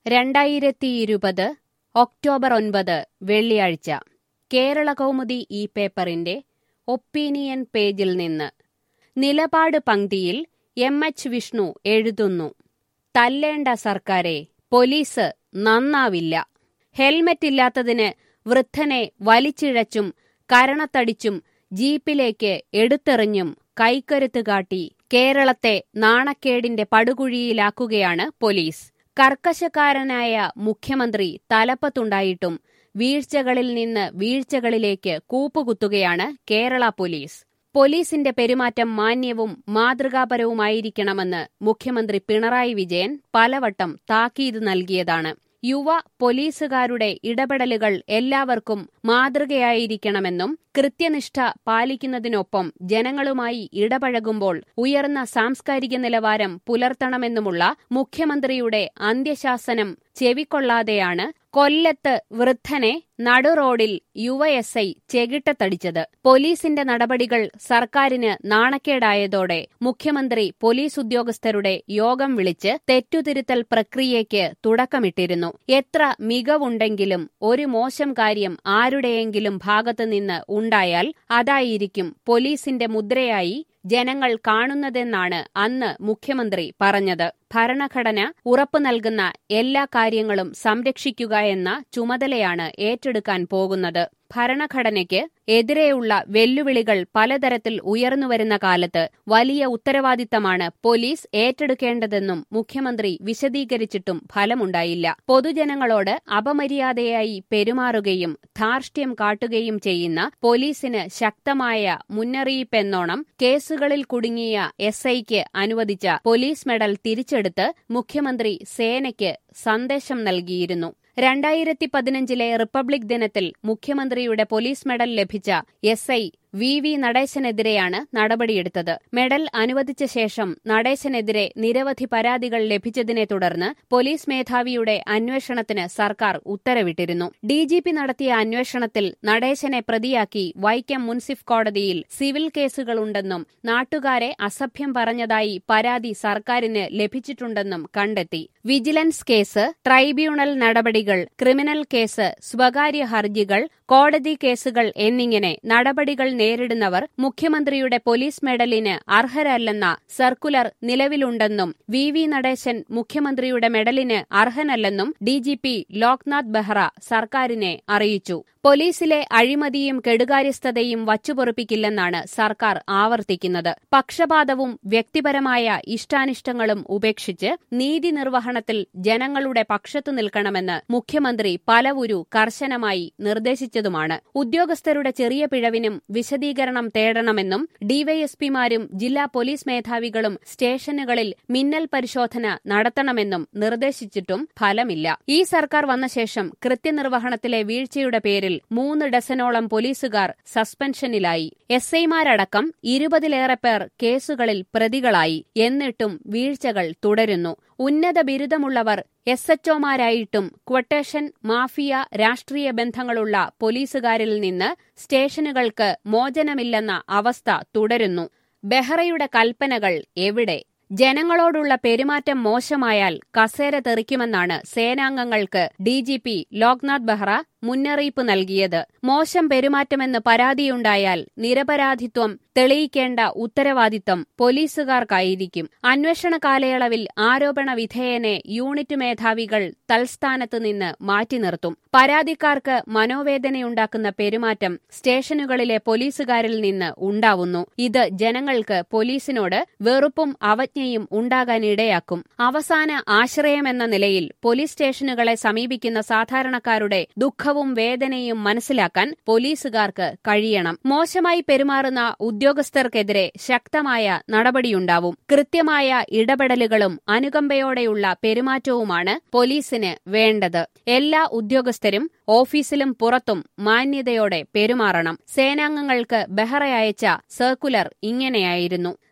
രണ്ടായിരത്തിയിരുപത് ഒക്ടോബർ ഒൻപത് വെള്ളിയാഴ്ച കേരള കൗമുദി ഈ പേപ്പറിന്റെ ഒപ്പീനിയൻ പേജിൽ നിന്ന് നിലപാട് പങ്ക്തിയിൽ എം എച്ച് വിഷ്ണു എഴുതുന്നു തല്ലേണ്ട സർക്കാരെ പോലീസ് നന്നാവില്ല ഹെൽമറ്റില്ലാത്തതിന് വൃദ്ധനെ വലിച്ചിഴച്ചും കരണത്തടിച്ചും ജീപ്പിലേക്ക് എടുത്തെറിഞ്ഞും കൈക്കരുത്ത് കാട്ടി കേരളത്തെ നാണക്കേടിന്റെ പടുകുഴിയിലാക്കുകയാണ് പോലീസ് കർക്കശക്കാരനായ മുഖ്യമന്ത്രി തലപ്പത്തുണ്ടായിട്ടും വീഴ്ചകളിൽ നിന്ന് വീഴ്ചകളിലേക്ക് കൂപ്പുകുത്തുകയാണ് കേരള പോലീസ് പോലീസിന്റെ പെരുമാറ്റം മാന്യവും മാതൃകാപരവുമായിരിക്കണമെന്ന് മുഖ്യമന്ത്രി പിണറായി വിജയൻ പലവട്ടം താക്കീത് നൽകിയതാണ് യുവ പോലീസുകാരുടെ ഇടപെടലുകൾ എല്ലാവർക്കും മാതൃകയായിരിക്കണമെന്നും കൃത്യനിഷ്ഠ പാലിക്കുന്നതിനൊപ്പം ജനങ്ങളുമായി ഇടപഴകുമ്പോൾ ഉയർന്ന സാംസ്കാരിക നിലവാരം പുലർത്തണമെന്നുമുള്ള മുഖ്യമന്ത്രിയുടെ അന്ത്യശാസനം ചെവിക്കൊള്ളാതെയാണ് കൊല്ലത്ത് വൃദ്ധനെ നടുറോഡിൽ യുവ എസ് ഐ ചെകിട്ടത്തടിച്ചത് പോലീസിന്റെ നടപടികൾ സർക്കാരിന് നാണക്കേടായതോടെ മുഖ്യമന്ത്രി പോലീസ് ഉദ്യോഗസ്ഥരുടെ യോഗം വിളിച്ച് തെറ്റുതിരുത്തൽ പ്രക്രിയയ്ക്ക് തുടക്കമിട്ടിരുന്നു എത്ര മികവുണ്ടെങ്കിലും ഒരു മോശം കാര്യം ആരുടെയെങ്കിലും ഭാഗത്തുനിന്ന് ഉണ്ടായാൽ അതായിരിക്കും പോലീസിന്റെ മുദ്രയായി ജനങ്ങൾ കാണുന്നതെന്നാണ് അന്ന് മുഖ്യമന്ത്രി പറഞ്ഞത് ഭരണഘടന ഉറപ്പു നൽകുന്ന എല്ലാ കാര്യങ്ങളും സംരക്ഷിക്കുക എന്ന ചുമതലയാണ് ഏറ്റെടുക്കാൻ പോകുന്നത് ഭരണഘടനയ്ക്ക് എതിരെയുള്ള വെല്ലുവിളികൾ പലതരത്തിൽ ഉയർന്നുവരുന്ന കാലത്ത് വലിയ ഉത്തരവാദിത്തമാണ് പോലീസ് ഏറ്റെടുക്കേണ്ടതെന്നും മുഖ്യമന്ത്രി വിശദീകരിച്ചിട്ടും ഫലമുണ്ടായില്ല പൊതുജനങ്ങളോട് അപമര്യാദയായി പെരുമാറുകയും ധാർഷ്ട്യം കാട്ടുകയും ചെയ്യുന്ന പോലീസിന് ശക്തമായ മുന്നറിയിപ്പെന്നോണം കേസുകളിൽ കുടുങ്ങിയ എസ് ഐക്ക് അനുവദിച്ച പോലീസ് മെഡൽ തിരിച്ചെടുത്ത് മുഖ്യമന്ത്രി സേനയ്ക്ക് സന്ദേശം നൽകിയിരുന്നു രണ്ടായിരത്തി പതിനഞ്ചിലെ റിപ്പബ്ലിക് ദിനത്തിൽ മുഖ്യമന്ത്രിയുടെ പോലീസ് മെഡൽ ലഭിച്ച എസ് ഐ വി വി നടേശനെതിരെയാണ് നടപടിയെടുത്തത് മെഡൽ അനുവദിച്ച ശേഷം നടേശനെതിരെ നിരവധി പരാതികൾ ലഭിച്ചതിനെ തുടർന്ന് പോലീസ് മേധാവിയുടെ അന്വേഷണത്തിന് സർക്കാർ ഉത്തരവിട്ടിരുന്നു ഡിജിപി നടത്തിയ അന്വേഷണത്തിൽ നടേശനെ പ്രതിയാക്കി വൈക്കം മുൻസിഫ് കോടതിയിൽ സിവിൽ കേസുകളുണ്ടെന്നും നാട്ടുകാരെ അസഭ്യം പറഞ്ഞതായി പരാതി സർക്കാരിന് ലഭിച്ചിട്ടുണ്ടെന്നും കണ്ടെത്തി വിജിലൻസ് കേസ് ട്രൈബ്യൂണൽ നടപടികൾ ക്രിമിനൽ കേസ് സ്വകാര്യ ഹർജികൾ കോടതി കേസുകൾ എന്നിങ്ങനെ നടപടികൾ നേരിടുന്നവർ മുഖ്യമന്ത്രിയുടെ പോലീസ് മെഡലിന് അർഹരല്ലെന്ന സർക്കുലർ നിലവിലുണ്ടെന്നും വി വി നടേശൻ മുഖ്യമന്ത്രിയുടെ മെഡലിന് അർഹനല്ലെന്നും ഡിജിപി ലോക്നാഥ് ബെഹ്റ സർക്കാരിനെ അറിയിച്ചു പോലീസിലെ അഴിമതിയും കെടുകാര്യസ്ഥതയും വച്ചുപൊറുപ്പിക്കില്ലെന്നാണ് സർക്കാർ ആവർത്തിക്കുന്നത് പക്ഷപാതവും വ്യക്തിപരമായ ഇഷ്ടാനിഷ്ടങ്ങളും ഉപേക്ഷിച്ച് നീതി നിർവഹണത്തിൽ ജനങ്ങളുടെ പക്ഷത്തു നിൽക്കണമെന്ന് മുഖ്യമന്ത്രി പലവുരു കർശനമായി നിർദ്ദേശിച്ചതുമാണ് ഉദ്യോഗസ്ഥരുടെ ചെറിയ പിഴവിനും വിശദീകരണം തേടണമെന്നും ഡിവൈഎസ്പിമാരും ജില്ലാ പോലീസ് മേധാവികളും സ്റ്റേഷനുകളിൽ മിന്നൽ പരിശോധന നടത്തണമെന്നും നിർദ്ദേശിച്ചിട്ടും ഫലമില്ല ഈ സർക്കാർ വന്ന ശേഷം കൃത്യനിർവഹണത്തിലെ വീഴ്ചയുടെ പേരിൽ മൂന്ന് ഡസനോളം പോലീസുകാർ സസ്പെൻഷനിലായി എസ് ഐമാരടക്കം ഇരുപതിലേറെ പേർ കേസുകളിൽ പ്രതികളായി എന്നിട്ടും വീഴ്ചകൾ തുടരുന്നു ഉന്നത ബിരുദമുള്ളവർ എസ് എച്ച്ഒമാരായിട്ടും ക്വട്ടേഷൻ മാഫിയ രാഷ്ട്രീയ ബന്ധങ്ങളുള്ള പോലീസുകാരിൽ നിന്ന് സ്റ്റേഷനുകൾക്ക് മോചനമില്ലെന്ന അവസ്ഥ തുടരുന്നു ബെഹ്റയുടെ കൽപ്പനകൾ എവിടെ ജനങ്ങളോടുള്ള പെരുമാറ്റം മോശമായാൽ കസേര തെറിക്കുമെന്നാണ് സേനാംഗങ്ങൾക്ക് ഡിജിപി ലോക്നാഥ് ബെഹ്റ മുന്നറിയിപ്പ് നൽകിയത് മോശം പെരുമാറ്റമെന്ന് പരാതിയുണ്ടായാൽ നിരപരാധിത്വം തെളിയിക്കേണ്ട ഉത്തരവാദിത്തം പോലീസുകാർക്കായിരിക്കും അന്വേഷണ കാലയളവിൽ ആരോപണ വിധേയനെ യൂണിറ്റ് മേധാവികൾ തൽസ്ഥാനത്ത് നിന്ന് മാറ്റി നിർത്തും പരാതിക്കാർക്ക് മനോവേദനയുണ്ടാക്കുന്ന പെരുമാറ്റം സ്റ്റേഷനുകളിലെ പോലീസുകാരിൽ നിന്ന് ഉണ്ടാവുന്നു ഇത് ജനങ്ങൾക്ക് പോലീസിനോട് വെറുപ്പും അവജ്ഞയും ഉണ്ടാകാനിടയാക്കും അവസാന ആശ്രയമെന്ന നിലയിൽ പോലീസ് സ്റ്റേഷനുകളെ സമീപിക്കുന്ന സാധാരണക്കാരുടെ ദുഃഖ ദുഃഖവും വേദനയും മനസ്സിലാക്കാൻ പോലീസുകാർക്ക് കഴിയണം മോശമായി പെരുമാറുന്ന ഉദ്യോഗസ്ഥർക്കെതിരെ ശക്തമായ നടപടിയുണ്ടാവും കൃത്യമായ ഇടപെടലുകളും അനുകമ്പയോടെയുള്ള പെരുമാറ്റവുമാണ് പോലീസിന് വേണ്ടത് എല്ലാ ഉദ്യോഗസ്ഥരും ഓഫീസിലും പുറത്തും മാന്യതയോടെ പെരുമാറണം സേനാംഗങ്ങൾക്ക് ബെഹ്റ അയച്ച സർക്കുലർ ഇങ്ങനെയായിരുന്നു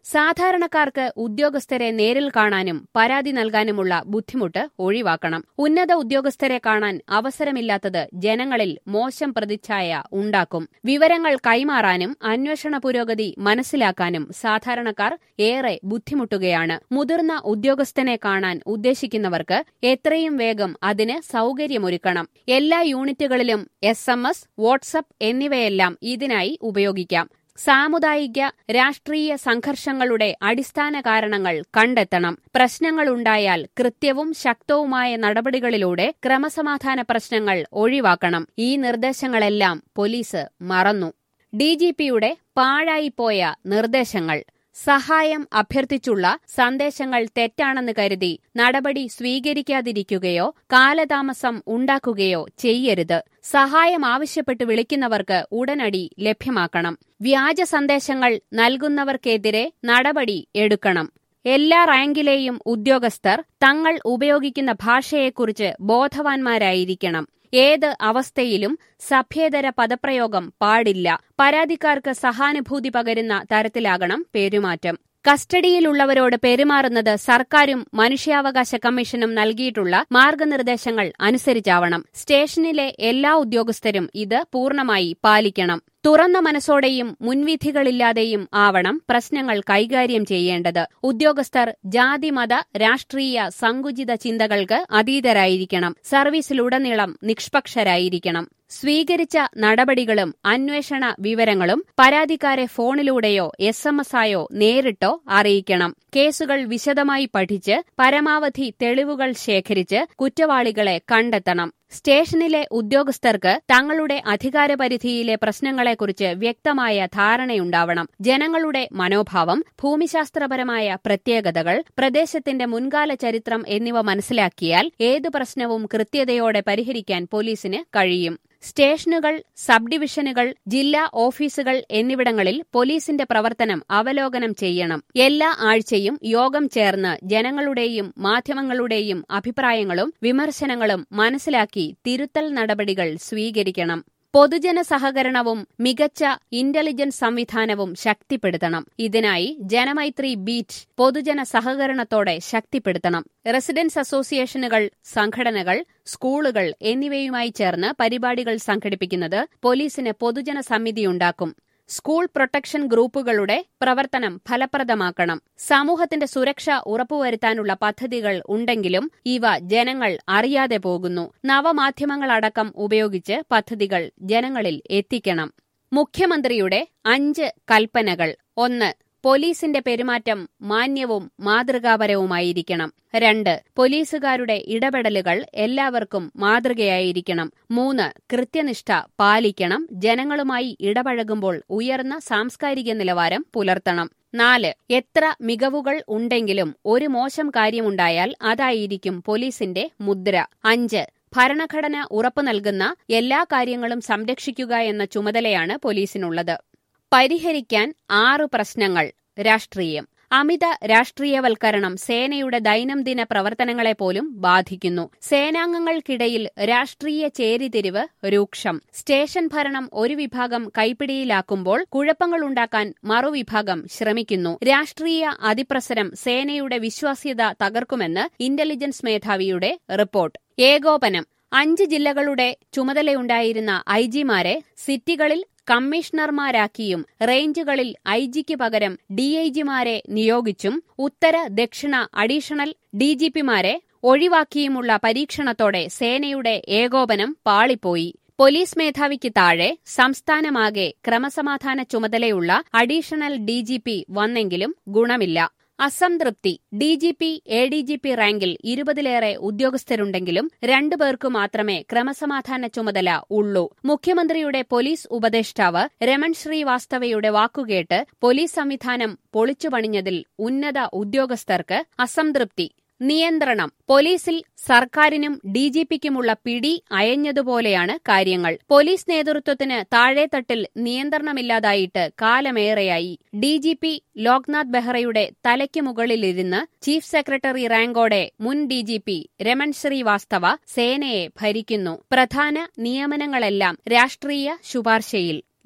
സാധാരണക്കാർക്ക് ഉദ്യോഗസ്ഥരെ നേരിൽ കാണാനും പരാതി നൽകാനുമുള്ള ബുദ്ധിമുട്ട് ഒഴിവാക്കണം ഉന്നത ഉദ്യോഗസ്ഥരെ കാണാൻ അവസരമില്ലാത്തത് ജനങ്ങളിൽ മോശം പ്രതിച്ഛായ ഉണ്ടാക്കും വിവരങ്ങൾ കൈമാറാനും അന്വേഷണ പുരോഗതി മനസ്സിലാക്കാനും സാധാരണക്കാർ ഏറെ ബുദ്ധിമുട്ടുകയാണ് മുതിർന്ന ഉദ്യോഗസ്ഥനെ കാണാൻ ഉദ്ദേശിക്കുന്നവർക്ക് എത്രയും വേഗം അതിന് സൌകര്യമൊരുക്കണം എല്ലാ യൂണിറ്റുകളിലും എസ് എം എസ് വാട്സപ്പ് എന്നിവയെല്ലാം ഇതിനായി ഉപയോഗിക്കാം സാമുദായിക രാഷ്ട്രീയ സംഘർഷങ്ങളുടെ അടിസ്ഥാന കാരണങ്ങൾ കണ്ടെത്തണം പ്രശ്നങ്ങളുണ്ടായാൽ കൃത്യവും ശക്തവുമായ നടപടികളിലൂടെ ക്രമസമാധാന പ്രശ്നങ്ങൾ ഒഴിവാക്കണം ഈ നിർദ്ദേശങ്ങളെല്ലാം പോലീസ് മറന്നു ഡിജിപിയുടെ പാഴായിപ്പോയ നിർദ്ദേശങ്ങൾ സഹായം അഭ്യർത്ഥിച്ചുള്ള സന്ദേശങ്ങൾ തെറ്റാണെന്ന് കരുതി നടപടി സ്വീകരിക്കാതിരിക്കുകയോ കാലതാമസം ഉണ്ടാക്കുകയോ ചെയ്യരുത് സഹായം ആവശ്യപ്പെട്ട് വിളിക്കുന്നവർക്ക് ഉടനടി ലഭ്യമാക്കണം വ്യാജ സന്ദേശങ്ങൾ നൽകുന്നവർക്കെതിരെ നടപടി എടുക്കണം എല്ലാ റാങ്കിലെയും ഉദ്യോഗസ്ഥർ തങ്ങൾ ഉപയോഗിക്കുന്ന ഭാഷയെക്കുറിച്ച് ബോധവാന്മാരായിരിക്കണം ഏത് അവസ്ഥയിലും സഭ്യേതര പദപ്രയോഗം പാടില്ല പരാതിക്കാർക്ക് സഹാനുഭൂതി പകരുന്ന തരത്തിലാകണം പെരുമാറ്റം കസ്റ്റഡിയിലുള്ളവരോട് പെരുമാറുന്നത് സർക്കാരും മനുഷ്യാവകാശ കമ്മീഷനും നൽകിയിട്ടുള്ള മാർഗനിർദ്ദേശങ്ങൾ അനുസരിച്ചാവണം സ്റ്റേഷനിലെ എല്ലാ ഉദ്യോഗസ്ഥരും ഇത് പൂർണ്ണമായി പാലിക്കണം തുറന്ന മനസ്സോടെയും മുൻവിധികളില്ലാതെയും ആവണം പ്രശ്നങ്ങൾ കൈകാര്യം ചെയ്യേണ്ടത് ഉദ്യോഗസ്ഥർ ജാതിമത രാഷ്ട്രീയ സങ്കുചിത ചിന്തകൾക്ക് അതീതരായിരിക്കണം സർവീസിലുടനീളം നിഷ്പക്ഷരായിരിക്കണം സ്വീകരിച്ച നടപടികളും അന്വേഷണ വിവരങ്ങളും പരാതിക്കാരെ ഫോണിലൂടെയോ എസ് എം എസ് ആയോ നേരിട്ടോ അറിയിക്കണം കേസുകൾ വിശദമായി പഠിച്ച് പരമാവധി തെളിവുകൾ ശേഖരിച്ച് കുറ്റവാളികളെ കണ്ടെത്തണം സ്റ്റേഷനിലെ ഉദ്യോഗസ്ഥർക്ക് തങ്ങളുടെ അധികാരപരിധിയിലെ പ്രശ്നങ്ങളെക്കുറിച്ച് വ്യക്തമായ ധാരണയുണ്ടാവണം ജനങ്ങളുടെ മനോഭാവം ഭൂമിശാസ്ത്രപരമായ പ്രത്യേകതകൾ പ്രദേശത്തിന്റെ മുൻകാല ചരിത്രം എന്നിവ മനസ്സിലാക്കിയാൽ ഏതു പ്രശ്നവും കൃത്യതയോടെ പരിഹരിക്കാൻ പോലീസിന് കഴിയും സ്റ്റേഷനുകൾ സബ് ഡിവിഷനുകൾ ജില്ലാ ഓഫീസുകൾ എന്നിവിടങ്ങളിൽ പോലീസിന്റെ പ്രവർത്തനം അവലോകനം ചെയ്യണം എല്ലാ ആഴ്ചയും യോഗം ചേർന്ന് ജനങ്ങളുടെയും മാധ്യമങ്ങളുടെയും അഭിപ്രായങ്ങളും വിമർശനങ്ങളും മനസ്സിലാക്കി തിരുത്തൽ നടപടികൾ സ്വീകരിക്കണം പൊതുജന സഹകരണവും മികച്ച ഇന്റലിജൻസ് സംവിധാനവും ശക്തിപ്പെടുത്തണം ഇതിനായി ജനമൈത്രി ബീറ്റ് പൊതുജന സഹകരണത്തോടെ ശക്തിപ്പെടുത്തണം റെസിഡൻസ് അസോസിയേഷനുകൾ സംഘടനകൾ സ്കൂളുകൾ എന്നിവയുമായി ചേർന്ന് പരിപാടികൾ സംഘടിപ്പിക്കുന്നത് പോലീസിന് പൊതുജന സമിതിയുണ്ടാക്കും സ്കൂൾ പ്രൊട്ടക്ഷൻ ഗ്രൂപ്പുകളുടെ പ്രവർത്തനം ഫലപ്രദമാക്കണം സമൂഹത്തിന്റെ സുരക്ഷ ഉറപ്പുവരുത്താനുള്ള പദ്ധതികൾ ഉണ്ടെങ്കിലും ഇവ ജനങ്ങൾ അറിയാതെ പോകുന്നു നവമാധ്യമങ്ങളടക്കം ഉപയോഗിച്ച് പദ്ധതികൾ ജനങ്ങളിൽ എത്തിക്കണം മുഖ്യമന്ത്രിയുടെ അഞ്ച് കൽപ്പനകൾ ഒന്ന് പോലീസിന്റെ പെരുമാറ്റം മാന്യവും മാതൃകാപരവുമായിരിക്കണം രണ്ട് പോലീസുകാരുടെ ഇടപെടലുകൾ എല്ലാവർക്കും മാതൃകയായിരിക്കണം മൂന്ന് കൃത്യനിഷ്ഠ പാലിക്കണം ജനങ്ങളുമായി ഇടപഴകുമ്പോൾ ഉയർന്ന സാംസ്കാരിക നിലവാരം പുലർത്തണം നാല് എത്ര മികവുകൾ ഉണ്ടെങ്കിലും ഒരു മോശം കാര്യമുണ്ടായാൽ അതായിരിക്കും പോലീസിന്റെ മുദ്ര അഞ്ച് ഭരണഘടന ഉറപ്പു നൽകുന്ന എല്ലാ കാര്യങ്ങളും സംരക്ഷിക്കുക എന്ന ചുമതലയാണ് പോലീസിനുള്ളത് പരിഹരിക്കാൻ ആറ് പ്രശ്നങ്ങൾ രാഷ്ട്രീയം അമിത രാഷ്ട്രീയവൽക്കരണം സേനയുടെ ദൈനംദിന പ്രവർത്തനങ്ങളെ പോലും ബാധിക്കുന്നു സേനാംഗങ്ങൾക്കിടയിൽ രാഷ്ട്രീയ ചേരിതിരിവ് രൂക്ഷം സ്റ്റേഷൻ ഭരണം ഒരു വിഭാഗം കൈപ്പിടിയിലാക്കുമ്പോൾ കുഴപ്പങ്ങളുണ്ടാക്കാൻ മറുവിഭാഗം ശ്രമിക്കുന്നു രാഷ്ട്രീയ അതിപ്രസരം സേനയുടെ വിശ്വാസ്യത തകർക്കുമെന്ന് ഇന്റലിജൻസ് മേധാവിയുടെ റിപ്പോർട്ട് ഏകോപനം അഞ്ച് ജില്ലകളുടെ ചുമതലയുണ്ടായിരുന്ന ഐജിമാരെ സിറ്റികളിൽ കമ്മീഷണർമാരാക്കിയും റേഞ്ചുകളിൽ ഐജിക്ക് പകരം ഡിഐജിമാരെ നിയോഗിച്ചും ഉത്തര ദക്ഷിണ അഡീഷണൽ ഡിജിപിമാരെ ഒഴിവാക്കിയുമുള്ള പരീക്ഷണത്തോടെ സേനയുടെ ഏകോപനം പാളിപ്പോയി പോലീസ് മേധാവിക്ക് താഴെ സംസ്ഥാനമാകെ ക്രമസമാധാന ചുമതലയുള്ള അഡീഷണൽ ഡിജിപി വന്നെങ്കിലും ഗുണമില്ല അസംതൃപ്തി DGP A D G P റാങ്കിൽ ഇരുപതിലേറെ ഉദ്യോഗസ്ഥരുണ്ടെങ്കിലും രണ്ടുപേർക്കു മാത്രമേ ക്രമസമാധാന ചുമതല ഉള്ളൂ മുഖ്യമന്ത്രിയുടെ പോലീസ് ഉപദേഷ്ടാവ് രമൺ ശ്രീവാസ്തവയുടെ വാക്കുകേട്ട് പോലീസ് സംവിധാനം പൊളിച്ചുപണിഞ്ഞതിൽ ഉന്നത ഉദ്യോഗസ്ഥർക്ക് അസംതൃപ്തി നിയന്ത്രണം പോലീസിൽ സർക്കാരിനും ഡിജിപിക്കുമുള്ള പിടി അയഞ്ഞതുപോലെയാണ് കാര്യങ്ങൾ പോലീസ് നേതൃത്വത്തിന് താഴെത്തട്ടിൽ നിയന്ത്രണമില്ലാതായിട്ട് കാലമേറെയായി ഡിജിപി ലോക്നാഥ് ബെഹ്റയുടെ തലയ്ക്ക് മുകളിലിരുന്ന് ചീഫ് സെക്രട്ടറി റാങ്കോടെ മുൻ ഡിജിപി രമൺ ശ്രീവാസ്തവ സേനയെ ഭരിക്കുന്നു പ്രധാന നിയമനങ്ങളെല്ലാം രാഷ്ട്രീയ ശുപാർശയിൽ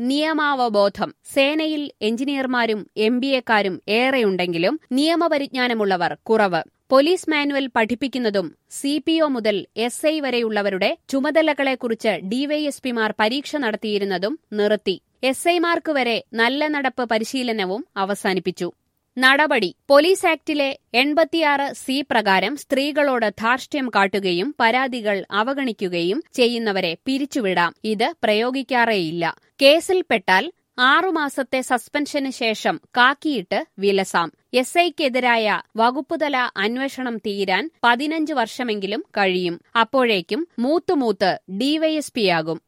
നിയമാവബോധം സേനയിൽ എഞ്ചിനീയർമാരും എം ബി എക്കാരും ഏറെയുണ്ടെങ്കിലും നിയമപരിജ്ഞാനമുള്ളവർ കുറവ് പോലീസ് മാനുവൽ പഠിപ്പിക്കുന്നതും സി പി ഒ മുതൽ എസ് ഐ വരെയുള്ളവരുടെ ചുമതലകളെക്കുറിച്ച് ഡിവൈഎസ്പിമാർ പരീക്ഷ നടത്തിയിരുന്നതും നിർത്തി എസ് ഐമാർക്ക് വരെ നല്ല നടപ്പ് പരിശീലനവും അവസാനിപ്പിച്ചു നടപടി പോലീസ് ആക്ടിലെ എൺപത്തിയാറ് സി പ്രകാരം സ്ത്രീകളോട് ധാർഷ്ട്യം കാട്ടുകയും പരാതികൾ അവഗണിക്കുകയും ചെയ്യുന്നവരെ പിരിച്ചുവിടാം ഇത് പ്രയോഗിക്കാറേയില്ല കേസിൽപ്പെട്ടാൽ ആറുമാസത്തെ സസ്പെൻഷന് ശേഷം കാക്കിയിട്ട് വിലസാം എസ് ഐക്കെതിരായ വകുപ്പുതല അന്വേഷണം തീരാൻ പതിനഞ്ച് വർഷമെങ്കിലും കഴിയും അപ്പോഴേക്കും മൂത്തുമൂത്ത് ഡിവൈഎസ്പിയാകും